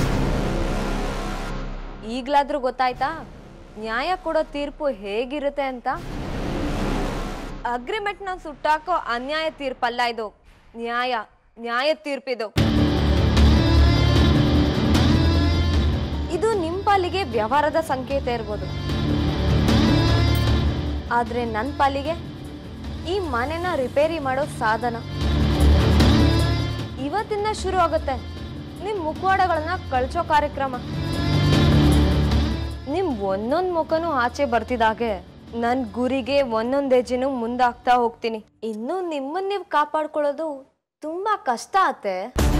ಈಗ್ಲಾದ್ರೂ ಗೊತ್ತಾಯ್ತಾ ನ್ಯಾಯ ಕೊಡೋ ತೀರ್ಪು ಹೇಗಿರುತ್ತೆ ಅಂತ ಅಗ್ರಿಮೆಂಟ್ನ ಸುಟ್ಟಾಕೋ ಅನ್ಯಾಯ ತೀರ್ಪಲ್ಲ ಇದು ನ್ಯಾಯ ನ್ಯಾಯ ತೀರ್ಪಿದು ಇದು ನಿಮ್ ಪಾಲಿಗೆ ವ್ಯವಹಾರದ ಸಂಕೇತ ಇರ್ಬೋದು ಆದ್ರೆ ನನ್ನ ಪಾಲಿಗೆ ಈ ಮನೆನ ರಿಪೇರಿ ಮಾಡೋ ಸಾಧನ ಇವತ್ತಿಂದ ಶುರು ಆಗುತ್ತೆ ನಿಮ್ ಮುಖವಾಡಗಳನ್ನ ಕಳ್ಚೋ ಕಾರ್ಯಕ್ರಮ ನಿಮ್ ಒಂದೊಂದ್ ಮುಖನೂ ಆಚೆ ಬರ್ತಿದಾಗೆ ನನ್ ಗುರಿಗೆ ಒಂದೊಂದ್ ಹೆಜ್ಜೆನೂ ಮುಂದಾಗ್ತಾ ಹೋಗ್ತೀನಿ ಇನ್ನು ನಿಮ್ಮನ್ನ ನೀವು ಕಾಪಾಡ್ಕೊಳ್ಳೋದು ತುಂಬಾ ಕಷ್ಟ ಆತೆ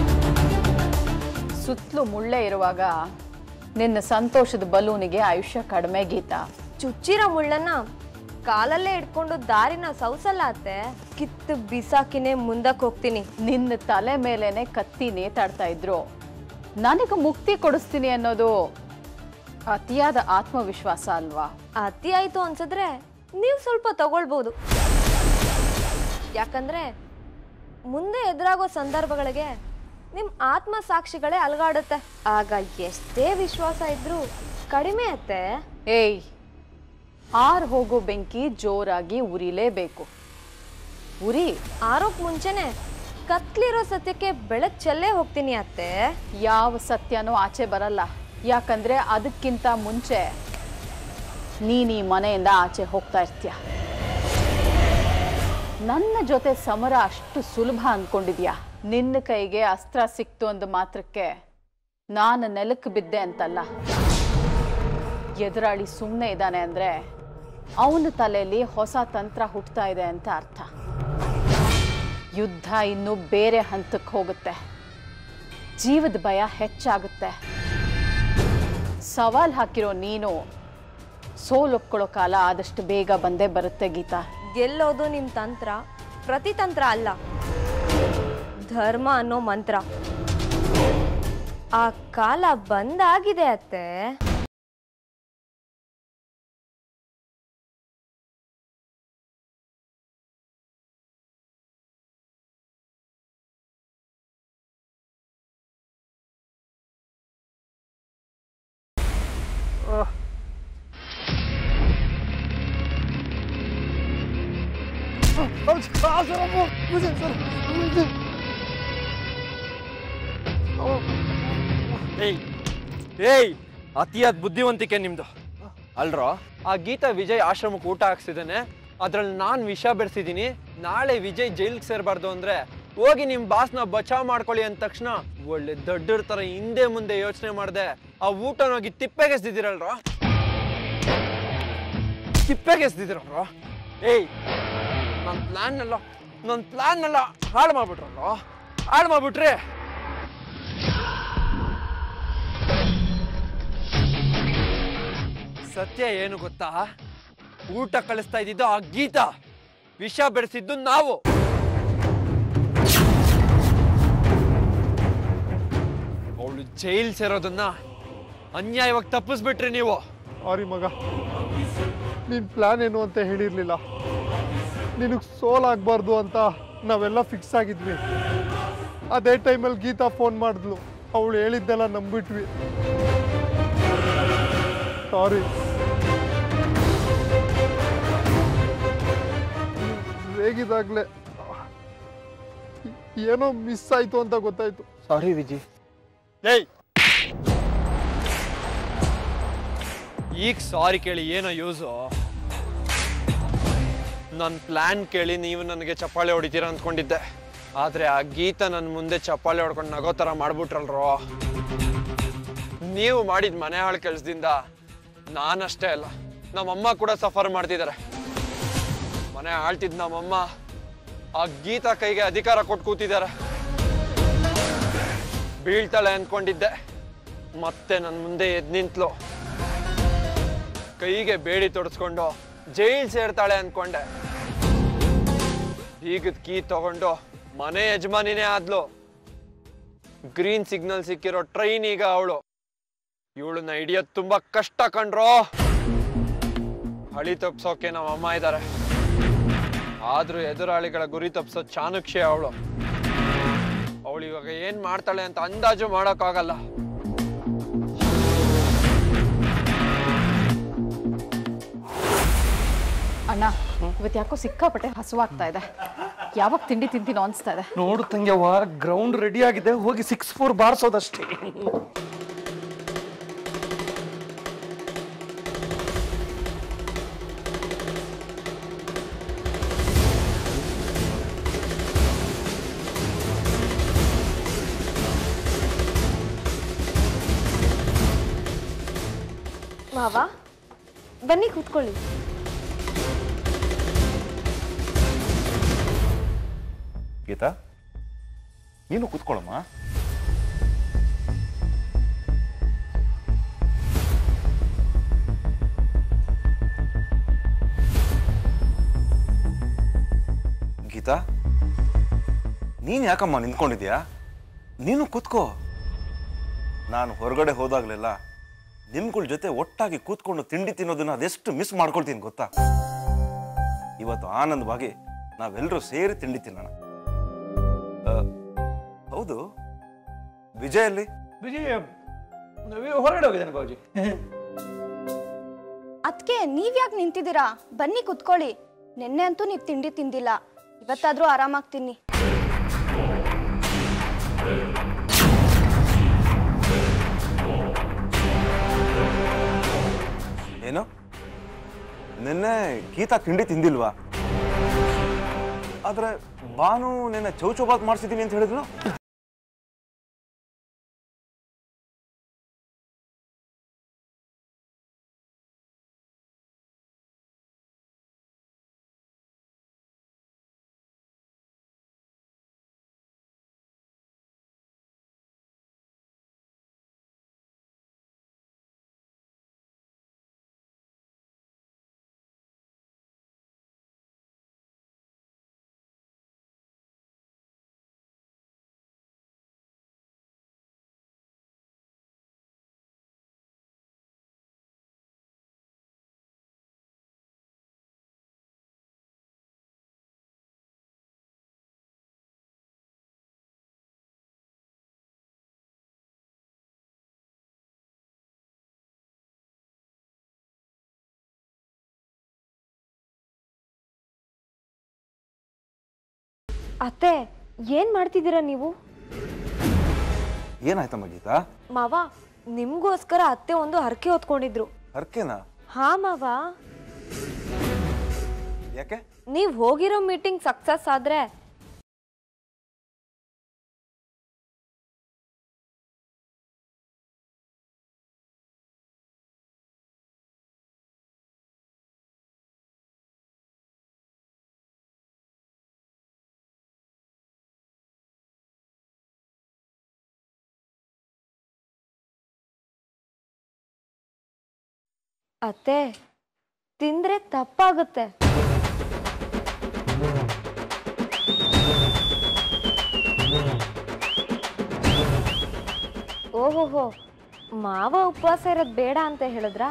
ಸುತ್ತಲೂ ಮುಳ್ಳೆ ಇರುವಾಗ ನಿನ್ನ ಸಂತೋಷದ ಬಲೂನಿಗೆ ಆಯುಷ್ಯ ಕಡಿಮೆ ಗೀತಾ ಚುಚ್ಚಿರೋ ಮುಳ್ಳನ್ನ ಕಾಲಲ್ಲೇ ಇಟ್ಕೊಂಡು ದಾರಿನ ಸೌಸಲ್ಲ ಅತ್ತೆ ಕಿತ್ತು ಬಿಸಾಕಿನೇ ಮುಂದಕ್ಕೆ ಹೋಗ್ತೀನಿ ನಿನ್ನ ತಲೆ ಮೇಲೇನೆ ಕತ್ತಿ ನೇತಾಡ್ತಾ ಇದ್ರು ನನಗೆ ಮುಕ್ತಿ ಕೊಡಿಸ್ತೀನಿ ಅನ್ನೋದು ಅತಿಯಾದ ಆತ್ಮವಿಶ್ವಾಸ ಅಲ್ವಾ ಅತಿ ಆಯ್ತು ಅನ್ಸಿದ್ರೆ ನೀವು ಸ್ವಲ್ಪ ತಗೊಳ್ಬೋದು ಯಾಕಂದ್ರೆ ಮುಂದೆ ಎದುರಾಗೋ ಸಂದರ್ಭಗಳಿಗೆ ನಿಮ್ ಆತ್ಮ ಸಾಕ್ಷಿಗಳೇ ಅಲಗಾಡುತ್ತೆ ಆಗ ಎಷ್ಟೇ ವಿಶ್ವಾಸ ಇದ್ರೂ ಕಡಿಮೆ ಅತ್ತೆ ಏಯ್ ಆರ್ ಹೋಗೋ ಬೆಂಕಿ ಜೋರಾಗಿ ಉರಿಲೇಬೇಕು ಉರಿ ಆರೋಕ್ ಮುಂಚೆನೆ ಕತ್ಲಿರೋ ಸತ್ಯಕ್ಕೆ ಬೆಳಕ್ ಚೆಲ್ಲೇ ಹೋಗ್ತೀನಿ ಅತ್ತೆ ಯಾವ ಸತ್ಯನೂ ಆಚೆ ಬರಲ್ಲ ಯಾಕಂದ್ರೆ ಅದಕ್ಕಿಂತ ಮುಂಚೆ ನೀನ್ ಈ ಮನೆಯಿಂದ ಆಚೆ ಹೋಗ್ತಾ ಇರ್ತೀಯ ನನ್ನ ಜೊತೆ ಸಮರ ಅಷ್ಟು ಸುಲಭ ಅನ್ಕೊಂಡಿದ್ಯಾ ನಿನ್ನ ಕೈಗೆ ಅಸ್ತ್ರ ಸಿಕ್ತು ಅಂದ ಮಾತ್ರಕ್ಕೆ ನಾನು ನೆಲಕ್ಕೆ ಬಿದ್ದೆ ಅಂತಲ್ಲ ಎದುರಾಳಿ ಸುಮ್ಮನೆ ಇದ್ದಾನೆ ಅಂದ್ರೆ ಅವನ ತಲೆಯಲ್ಲಿ ಹೊಸ ತಂತ್ರ ಹುಟ್ಟುತ್ತಾ ಇದೆ ಅಂತ ಅರ್ಥ ಯುದ್ಧ ಇನ್ನು ಬೇರೆ ಹಂತಕ್ಕೆ ಹೋಗುತ್ತೆ ಜೀವದ ಭಯ ಹೆಚ್ಚಾಗುತ್ತೆ ಸವಾಲ್ ಹಾಕಿರೋ ನೀನು ಸೋಲೊಪ್ಕೊಳ್ಳೋ ಕಾಲ ಆದಷ್ಟು ಬೇಗ ಬಂದೇ ಬರುತ್ತೆ ಗೀತಾ ಗೆಲ್ಲೋದು ನಿಮ್ ತಂತ್ರ ಪ್ರತಿತಂತ್ರ ಅಲ್ಲ ಧರ್ಮ ಅನ್ನೋ ಮಂತ್ರ ಆ ಕಾಲ ಬಂದಾಗಿದೆ ಅತ್ತೆ ಏಯ್ ಏಯ್ ಅತಿಯಾದ ಬುದ್ಧಿವಂತಿಕೆ ನಿಮ್ದು ಅಲ್ರೋ ಆ ಗೀತಾ ವಿಜಯ್ ಆಶ್ರಮಕ್ಕೆ ಊಟ ಹಾಕ್ಸಿದ್ದಾನೆ ಅದ್ರಲ್ಲಿ ನಾನು ವಿಷ ಬೆರೆಸಿದ್ದೀನಿ ನಾಳೆ ವಿಜಯ್ ಜೈಲ್ಗೆ ಸೇರಬಾರ್ದು ಅಂದ್ರೆ ಹೋಗಿ ನಿಮ್ಮ ಬಾಸ್ನ ಬಚಾವ್ ಮಾಡ್ಕೊಳ್ಳಿ ಅಂದ ತಕ್ಷಣ ಒಳ್ಳೆ ದೊಡ್ಡರ ಥರ ಹಿಂದೆ ಮುಂದೆ ಯೋಚನೆ ಮಾಡಿದೆ ಆ ಊಟನ ಹೋಗಿ ತಿಪ್ಪೆಗೆಸ್ದಿದ್ದೀರಲ್ರೋ ತಿಪ್ಪೆಗೆಸ್ದಿದ್ದೀರಲ್ರೋ ಏಯ್ ನನ್ನ ಪ್ಲಾನ್ ಎಲ್ಲ ನನ್ನ ಪ್ಲಾನ್ ಎಲ್ಲ ಹಾಳು ಮಾಡ್ಬಿಟ್ರಲ್ರೋ ಹಾಳು ಮಾಡ್ಬಿಟ್ರಿ ಸತ್ಯ ಏನು ಗೊತ್ತಾ ಊಟ ಕಳಿಸ್ತಾ ಇದ್ದಿದ್ದು ಆ ಗೀತಾ ವಿಷ ಬೆರೆಸಿದ್ದು ನಾವು ಅವಳು ಜೈಲ್ ಸೇರೋದನ್ನ ಅನ್ಯಾಯವಾಗಿ ತಪ್ಪಿಸ್ಬಿಟ್ರಿ ನೀವು ಸಾರಿ ಮಗ ನಿನ್ನ ಪ್ಲಾನ್ ಏನು ಅಂತ ಹೇಳಿರಲಿಲ್ಲ ನಿನಗೆ ಸೋಲಾಗಬಾರ್ದು ಅಂತ ನಾವೆಲ್ಲ ಫಿಕ್ಸ್ ಆಗಿದ್ವಿ ಅದೇ ಟೈಮಲ್ಲಿ ಗೀತಾ ಫೋನ್ ಮಾಡಿದ್ಲು ಅವಳು ಹೇಳಿದ್ದೆಲ್ಲ ನಂಬಿಟ್ವಿ ಸಾರಿ ರೇಗಿದಾಗಲೇ ಏನೋ ಮಿಸ್ ಆಯಿತು ಅಂತ ಗೊತ್ತಾಯ್ತು ಸಾರಿ ವಿಜಿ ಏಯ್ ಈಗ ಸಾರಿ ಕೇಳಿ ಏನೋ ಯೂಸು ನನ್ನ ಪ್ಲ್ಯಾನ್ ಕೇಳಿ ನೀವು ನನಗೆ ಚಪ್ಪಾಳೆ ಹೊಡಿತೀರ ಅಂದ್ಕೊಂಡಿದ್ದೆ ಆದರೆ ಆ ಗೀತ ನನ್ನ ಮುಂದೆ ಚಪ್ಪಾಳೆ ಹೊಡ್ಕೊಂಡು ನಗೋ ಥರ ಮಾಡ್ಬಿಟ್ರಲ್ರೋ ನೀವು ಮಾಡಿದ ಮನೆ ಹಾಳು ಕೆಲಸದಿಂದ ನಾನಷ್ಟೇ ಅಲ್ಲ ನಮ್ಮಮ್ಮ ಕೂಡ ಸಫರ್ ಮಾಡ್ತಿದ್ದಾರೆ ಮನೆ ಆಳ್ತಿದ್ ನಮ್ಮಮ್ಮ ಆ ಗೀತಾ ಕೈಗೆ ಅಧಿಕಾರ ಕೊಟ್ಟು ಕೂತಿದ್ದಾರೆ ಬೀಳ್ತಾಳೆ ಅಂದ್ಕೊಂಡಿದ್ದೆ ಮತ್ತೆ ನನ್ನ ಮುಂದೆ ಎದ್ದು ನಿಂತ್ಲು ಕೈಗೆ ಬೇಡಿ ತೊಡಸ್ಕೊಂಡು ಜೈಲ್ ಸೇರ್ತಾಳೆ ಅಂದ್ಕೊಂಡೆ ಬೀಗದ ಕೀ ತಗೊಂಡು ಮನೆ ಯಜಮಾನಿನೇ ಆದ್ಲು ಗ್ರೀನ್ ಸಿಗ್ನಲ್ ಸಿಕ್ಕಿರೋ ಟ್ರೈನ್ ಈಗ ಅವಳು ಇವಳನ್ನ ಹಿಡಿಯೋದು ತುಂಬಾ ಕಷ್ಟ ಕಂಡ್ರೋ ಹಳಿ ತಪ್ಸೋಕೆ ನಮ್ಮ ಅಮ್ಮ ಇದ್ದಾರೆ ಆದ್ರೂ ಎದುರಾಳಿಗಳ ಗುರಿ ತಪ್ಸೋ ಚಾಣಕ್ಯ ಅವಳು ಅವಳು ಇವಾಗ ಏನ್ ಮಾಡ್ತಾಳೆ ಅಂತ ಅಂದಾಜು ಮಾಡೋಕ್ಕಾಗಲ್ಲ ಅಣ್ಣ ಇವತ್ತು ಯಾಕೋ ಸಿಕ್ಕಾಪಟ್ಟೆ ಹಸುವಾಗ್ತಾ ಇದೆ ಯಾವಾಗ ತಿಂಡಿ ತಿಂತೀನೋ ಅನಿಸ್ತಾ ಇದೆ ನೋಡು ತಂಗ್ಯವ್ವ ಗ್ರೌಂಡ್ ರೆಡಿ ಆಗಿದೆ ಹೋಗಿ ಸಿಕ್ಸ್ ಫೋರ್ ಬಾರಿಸೋದಷ್ಟೇ ಮಾವ ಬನ್ನಿ ಕೂತ್ಕೊಳ್ಳಿ ಗೀತಾ ನೀನು ಕೂತ್ಕೊಳ್ಳಮ್ಮ ಗೀತಾ ನೀನು ಯಾಕಮ್ಮ ನಿಂತ್ಕೊಂಡಿದ್ಯಾ ನೀನು ಕೂತ್ಕೋ ನಾನು ಹೊರಗಡೆ ಹೋದಾಗಲೆಲ್ಲ ನಿಮ್ಗಳ ಜೊತೆ ಒಟ್ಟಾಗಿ ಕೂತ್ಕೊಂಡು ತಿಂಡಿ ತಿನ್ನೋದನ್ನ ಅದೆಷ್ಟು ಮಿಸ್ ಮಾಡ್ಕೊಳ್ತೀನಿ ಗೊತ್ತಾ ಇವತ್ತು ಆನಂದವಾಗಿ ನಾವೆಲ್ಲರೂ ಸೇರಿ ತಿಂಡಿ ತಿನ್ನೋಣ ಆ, ಹೌದು ವಿಜಯ್ ಅಲ್ಲಿ ವಿಜಯ್ ಹೊರಗಡೆ ಹೋಗಿದ್ದಾನೆ ಬಾಬುಜಿ ಅದಕ್ಕೆ ನೀವ್ಯಾಕೆ ನಿಂತಿದ್ದೀರಾ ಬನ್ನಿ ಕುತ್ಕೊಳ್ಳಿ ನಿನ್ನೆ ಅಂತೂ ನೀವು ತಿಂಡಿ ತಿಂದಿಲ್ಲ ಇವತ್ತಾದ್ರೂ ಆರಾಮಾಗಿ ತಿನ್ನಿ ಏನು ನಿನ್ನೆ ಗೀತಾ ತಿಂಡಿ ತಿಂದಿಲ್ವಾ ಆದ್ರೆ ಬಾನು ನಿನ್ನೆ ಚೌಚೌಬಾತ್ ಮಾಡಿಸಿದ್ದೀನಿ ಅಂತ ಹೇಳಿದ್ಲು ಅತ್ತೆ ಏನ್ ಮಾಡ್ತಿದ್ದೀರಾ ನೀವು ಏನಾಯ್ತಮ್ಮ ಗೀತಾ ಮಾವ ನಿಮ್ಗೋಸ್ಕರ ಅತ್ತೆ ಒಂದು ಹರಕೆ ಹೊತ್ಕೊಂಡಿದ್ರು ಹರ್ಕೆನಾ ಹಾ ಮಾವ ಯಾಕೆ ನೀವ್ ಹೋಗಿರೋ ಮೀಟಿಂಗ್ ಸಕ್ಸಸ್ ಆದ್ರೆ ಅತ್ತೆ ತಿಂದ್ರೆ ತಪ್ಪಾಗುತ್ತೆ ಓಹೋಹೋ ಮಾವ ಉಪವಾಸ ಇರೋದ್ ಬೇಡ ಅಂತ ಹೇಳಿದ್ರಾ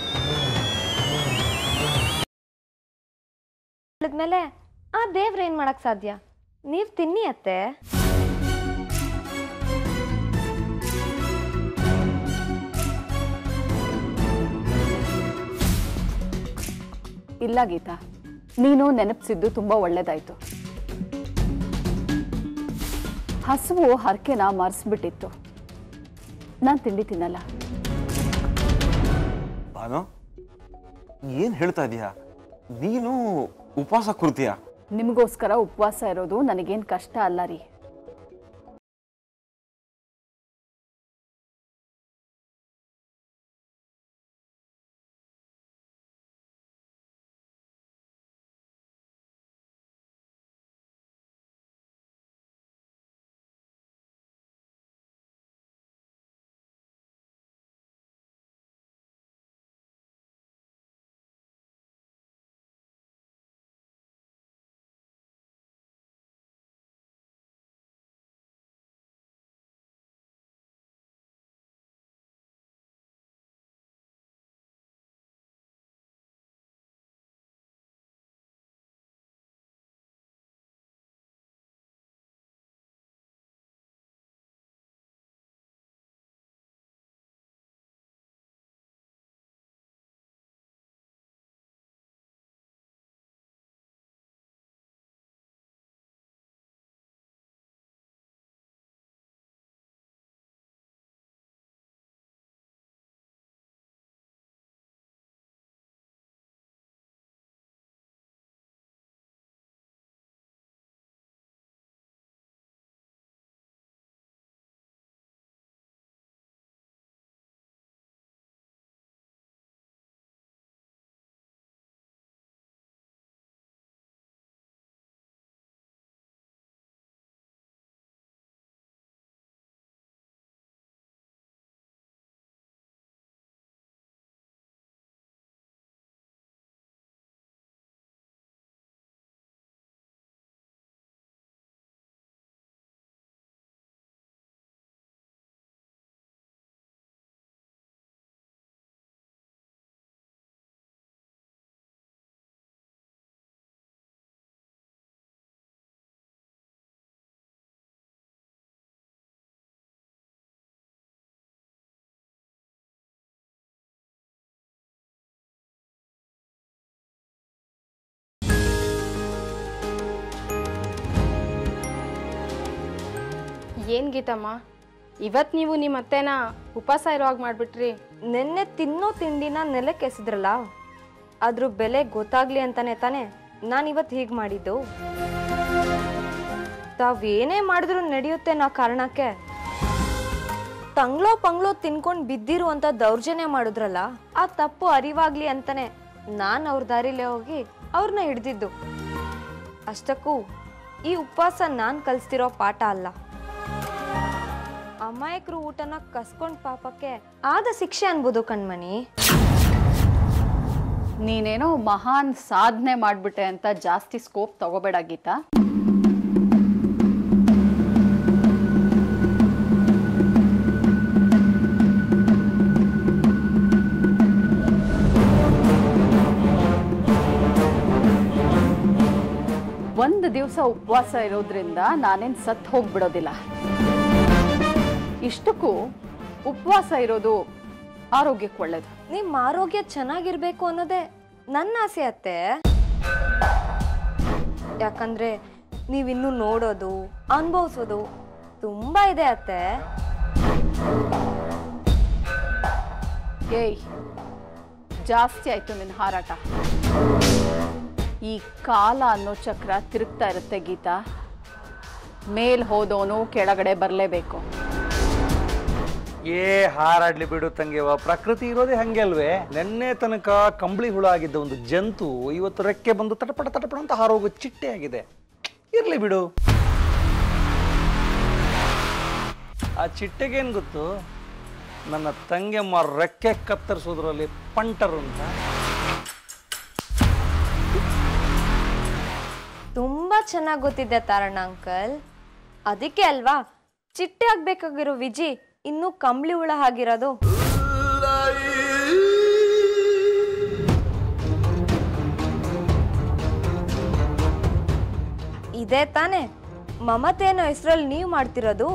ಹೇಳಿದ್ಮೇಲೆ ಆ ದೇವ್ರ ಏನ್ ಮಾಡಕ್ ಸಾಧ್ಯ ನೀವ್ ತಿನ್ನಿ ಅತ್ತೆ ಇಲ್ಲ ಗೀತಾ ನೀನು ನೆನಪಿಸಿದ್ದು ತುಂಬ ಒಳ್ಳೇದಾಯ್ತು ಹಸುವು ಹರಕೆನ ಮರೆಸ್ಬಿಟ್ಟಿತ್ತು ನಾನು ತಿಂಡಿ ತಿನ್ನಲ್ಲ ಬಾನು ಏನು ಹೇಳ್ತಾ ಇದೀಯಾ ನೀನು ಉಪವಾಸ ಕೂರ್ತೀಯಾ ನಿಮಗೋಸ್ಕರ ಉಪವಾಸ ಇರೋದು ನನಗೇನು ಕಷ್ಟ ಅಲ್ಲ ರೀ ಏನ್ ಗೀತಮ್ಮ ಇವತ್ ನೀವು ನಿಮ್ಮ ಅತ್ತೆನ ಉಪವಾಸ ಇರೋ ಹಾಗೆ ಮಾಡ್ಬಿಟ್ರಿ ನಿನ್ನೆ ತಿನ್ನೋ ತಿಂಡಿನ ನೆಲಕ್ಕೆ ಎಸೆದ್ರಲ್ಲ ಅದ್ರ ಬೆಲೆ ಗೊತ್ತಾಗ್ಲಿ ಅಂತಾನೆ ತಾನೆ ನಾನು ಇವತ್ತು ಹೀಗೆ ಮಾಡಿದ್ದು ತಾವೇನೇ ಮಾಡಿದ್ರು ನಡೆಯುತ್ತೆ ನಾ ಕಾರಣಕ್ಕೆ ತಂಗ್ಳೋ ಪಂಗ್ಳೋ ತಿನ್ಕೊಂಡು ಬಿದ್ದಿರು ಅಂತ ದೌರ್ಜನ್ಯ ಮಾಡಿದ್ರಲ್ಲ ಆ ತಪ್ಪು ಅರಿವಾಗ್ಲಿ ಅಂತಾನೆ ನಾನು ಅವ್ರ ದಾರಿಲೇ ಹೋಗಿ ಅವ್ರನ್ನ ಹಿಡ್ದಿದ್ದು ಅಷ್ಟಕ್ಕೂ ಈ ಉಪವಾಸ ನಾನು ಕಲಿಸ್ತಿರೋ ಪಾಠ ಅಲ್ಲ ಅಮಾಯಕರು ಊಟನ ಕಸ್ಕೊಂಡ್ ಪಾಪಕ್ಕೆ ಆದ ಶಿಕ್ಷೆ ಅನ್ಬೋದು ಕಣ್ಮಣಿ ನೀನೇನೋ ಮಹಾನ್ ಸಾಧನೆ ಮಾಡ್ಬಿಟ್ಟೆ ಅಂತ ಜಾಸ್ತಿ ಸ್ಕೋಪ್ ತಗೋಬೇಡ ಗೀತಾ ಒಂದು ದಿವಸ ಉಪವಾಸ ಇರೋದ್ರಿಂದ ನಾನೇನು ಸತ್ ಹೋಗ್ಬಿಡೋದಿಲ್ಲ ಇಷ್ಟಕ್ಕೂ ಉಪವಾಸ ಇರೋದು ಆರೋಗ್ಯಕ್ಕೆ ಒಳ್ಳೇದು ನಿಮ್ ಆರೋಗ್ಯ ಚೆನ್ನಾಗಿರ್ಬೇಕು ಅನ್ನೋದೇ ನನ್ನ ಆಸೆ ಅತ್ತೆ ಯಾಕಂದ್ರೆ ನೀವಿನ್ನೂ ನೋಡೋದು ಅನುಭವಿಸೋದು ತುಂಬಾ ಇದೆ ಅತ್ತೆ ಏಯ್ ಜಾಸ್ತಿ ಆಯ್ತು ನಿನ್ನ ಹಾರಾಟ ಈ ಕಾಲ ಅನ್ನೋ ಚಕ್ರ ತಿರುಗ್ತಾ ಇರುತ್ತೆ ಗೀತಾ ಮೇಲ್ ಹೋದವನು ಕೆಳಗಡೆ ಬರಲೇಬೇಕು ಏ ಹಾರಾಡ್ಲಿ ಬಿಡು ತಂಗಿವ ಪ್ರಕೃತಿ ಇರೋದೇ ಹಂಗೆ ಅಲ್ವೇ ನೆನ್ನೆ ತನಕ ಕಂಬಳಿ ಹುಳ ಆಗಿದ್ದ ಒಂದು ಜಂತು ಇವತ್ತು ರೆಕ್ಕೆ ಬಂದು ತಟಪಟ ತಟಪಟ ಅಂತ ಹಾರೋಗೋ ಚಿಟ್ಟೆ ಆಗಿದೆ ಇರ್ಲಿ ಬಿಡು ಆ ಚಿಟ್ಟೆಗೇನು ಗೊತ್ತು ನನ್ನ ತಂಗಿಯಮ್ಮ ರೆಕ್ಕೆ ಕತ್ತರಿಸೋದ್ರಲ್ಲಿ ಪಂಟರು ಅಂತ ತುಂಬಾ ಚೆನ್ನಾಗಿ ಗೊತ್ತಿದೆ ತಾರಣ್ಣ ಅಂಕಲ್ ಅದಕ್ಕೆ ಅಲ್ವಾ ಚಿಟ್ಟೆ ಆಗ್ಬೇಕಾಗಿರೋ ವಿಜಿ ಇನ್ನೂ ಕಂಬಳಿ ಹುಳ ಆಗಿರೋದು ಇದೇ ತಾನೇ ಮಮತೆ ಅನ್ನೋ ಹೆಸರಲ್ಲಿ ನೀವು ಮಾಡ್ತಿರೋದು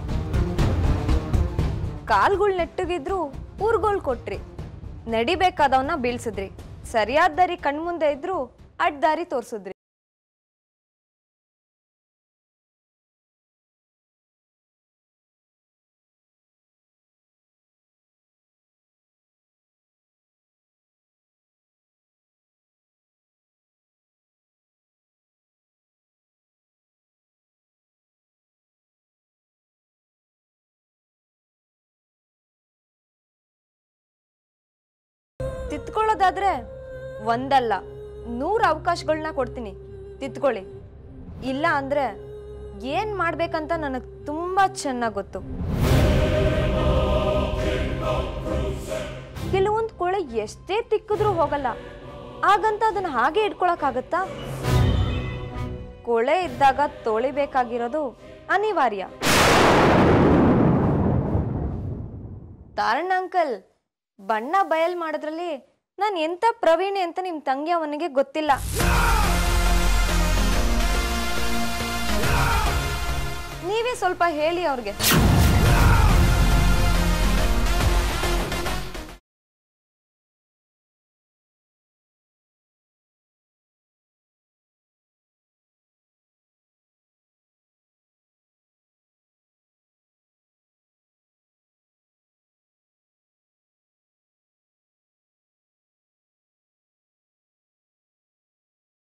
ಕಾಲ್ಗಳು ನೆಟ್ಟಗಿದ್ರು ಊರ್ಗೋಲ್ ಕೊಟ್ರಿ ನಡಿಬೇಕಾದವನ್ನ ಬೀಳ್ಸಿದ್ರಿ ಸರಿಯಾದ ದಾರಿ ಕಣ್ಮುಂದೆ ಇದ್ರು ಅಡ್ಡ ದಾರಿ ತೋರ್ಸಿದ್ರಿ ತಿತ್ಕೊಳ್ಳೋದಾದ್ರೆ ಒಂದಲ್ಲ ನೂರು ಅವಕಾಶಗಳನ್ನ ಕೊಡ್ತೀನಿ ತಿತ್ಕೊಳ್ಳಿ ಇಲ್ಲ ಅಂದ್ರೆ ಏನ್ ಮಾಡ್ಬೇಕಂತ ನನಗೆ ತುಂಬಾ ಚೆನ್ನಾಗಿ ಗೊತ್ತು ಕೆಲವೊಂದು ಕೊಳೆ ಎಷ್ಟೇ ತಿಕ್ಕಿದ್ರೂ ಹೋಗಲ್ಲ ಹಾಗಂತ ಅದನ್ನ ಹಾಗೆ ಇಟ್ಕೊಳಕ್ಕಾಗತ್ತಾ ಕೊಳೆ ಇದ್ದಾಗ ತೊಳಿಬೇಕಾಗಿರೋದು ಅನಿವಾರ್ಯ ತಾರಣ್ಣ ಅಂಕಲ್ ಬಣ್ಣ ಬಯಲ್ ಮಾಡೋದ್ರಲ್ಲಿ ನಾನು ಎಂತ ಪ್ರವೀಣೆ ಅಂತ ನಿಮ್ ತಂಗಿ ಅವನಿಗೆ ಗೊತ್ತಿಲ್ಲ ನೀವೇ ಸ್ವಲ್ಪ ಹೇಳಿ ಅವ್ರಿಗೆ